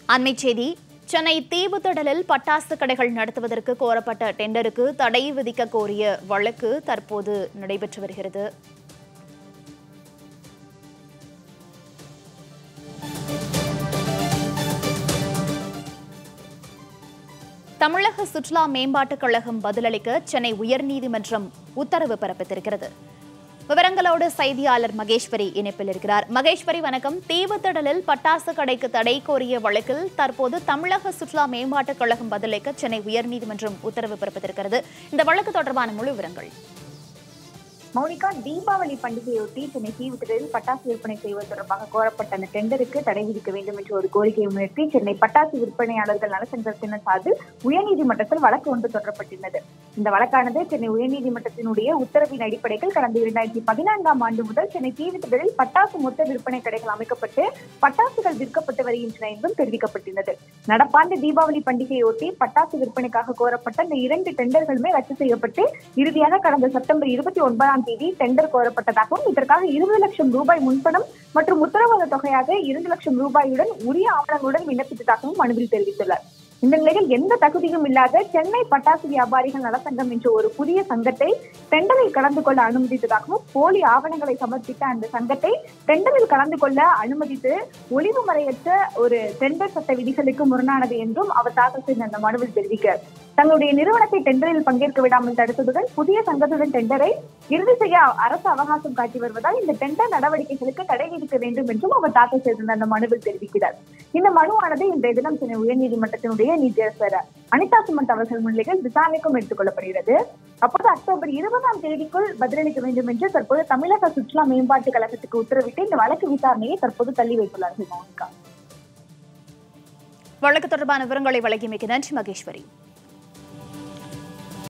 அண்மைச் செய்தி சென்னை தீவுத்திடலில் பட்டாசு கடைகள் நடத்துவதற்கு கோரப்பட்ட டெண்டருக்கு தடை விதிக்க கோரிய வழக்கு தற்போது நடைபெற்று வருகிறது தமிழக சுற்றுலா மேம்பாட்டுக் கழகம் பதிலளிக்க சென்னை உயர்நீதிமன்றம் உத்தரவு பிறப்பித்திருக்கிறது விவரங்களோடு செய்தியாளர் மகேஸ்வரி இணைப்பில் இருக்கிறார் மகேஸ்வரி வணக்கம் தீவுத்திடலில் பட்டாசு கடைக்கு தடை கோரிய வழக்கில் தற்போது தமிழக சுற்றுலா மேம்பாட்டுக் கழகம் பதிலளிக்க சென்னை உயர்நீதிமன்றம் உத்தரவு பிறப்பித்திருக்கிறது இந்த வழக்கு தொடர்பான முழு விவரங்கள் மௌனிகா தீபாவளி பண்டிகையொட்டி சென்னை தீவுத்திடலில் பட்டாசு விற்பனை செய்வது தொடர்பாக கோரப்பட்ட அந்த டெண்டருக்கு தடை விதிக்க வேண்டும் என்ற ஒரு கோரிக்கையை முயற்சி சென்னை பட்டாசு விற்பனையாளர்கள் நலசங்கத்தினர் சார்பில் உயர்நீதிமன்றத்தில் வழக்கு ஒன்று தொடரப்பட்டிருந்தது இந்த வழக்கானது சென்னை உயர்நீதிமன்றத்தினுடைய உத்தரவின் அடிப்படையில் கடந்த இரண்டாயிரத்தி பதினான்காம் ஆண்டு முதல் சென்னை தீவுத்திடலில் பட்டாசு மொத்த விற்பனை கடைகள் அமைக்கப்பட்டு பட்டாசுகள் விற்கப்பட்டு வருகின்றன என்றும் தெரிவிக்கப்பட்டிருந்தது நடப்பாண்டு தீபாவளி பண்டிகையொட்டி பட்டாசு விற்பனைக்காக கோரப்பட்ட இந்த இரண்டு டெண்டர்களுமே ரத்து செய்யப்பட்டு இறுதியாக கடந்த செப்டம்பர் இருபத்தி ஒன்பதாம் தேதி டெண்டர் கோரப்பட்டதாகவும் இதற்காக இருபது லட்சம் ரூபாய் முன்பணம் மற்றும் உத்தரவாத தொகையாக இரண்டு லட்சம் ரூபாயுடன் உரிய ஆவணங்களுடன் விண்ணப்பித்ததாகவும் மனுவில் தெரிவித்துள்ளார் இந்த நிலையில் எந்த தகுதியும் இல்லாத சென்னை பட்டாசு வியாபாரிகள் நலசங்கம் என்ற ஒரு புதிய சங்கத்தை டெண்டரில் கலந்து கொள்ள அனுமதித்ததாகவும் போலி ஆவணங்களை சமர்ப்பித்த அந்த சங்கத்தை டெண்டரில் கலந்து கொள்ள அனுமதித்து ஒளிவு மறையற்ற ஒரு டெண்டர் சட்ட விதிகளுக்கு முரணானது என்றும் அவர் தாக்கல் செய்த அந்த மனுவில் தெரிவிக்க தங்களுடைய நிறுவனத்தை டெண்டரில் பங்கேற்க விடாமல் தடுத்ததுடன் புதிய சங்கத்துடன் டெண்டரை இறுதி செய்ய அரசு அவகாசம் காட்டி வருவதால் இந்த டெண்டர் நடவடிக்கைகளுக்கு தடை விதிக்க வேண்டும் என்றும் அவர் தாக்கல் செய்திருந்த அந்த மனுவில் தெரிவிக்கிறார் இந்த மனுவானது இன்றைய தினம் சென்னை உயர்நீதிமன்றத்தினுடைய நீதியரசர் அனிதா சுமந்த் அவர்கள் முன்னிலையில் விசாரணைக்கும் எடுத்துக் கொள்ளப்படுகிறது அப்போது அக்டோபர் இருபதாம் தேதிக்குள் பதிலளிக்க வேண்டும் என்று தற்போது தமிழக சுற்றுலா மேம்பாட்டு கழகத்துக்கு உத்தரவிட்டு இந்த வழக்கு விசாரணையை தற்போது தள்ளி வைத்துள்ளார்கள் மௌனிகா வழக்கு தொடர்பான விவரங்களை வழங்கியமைக்கு நன்றி மகேஸ்வரி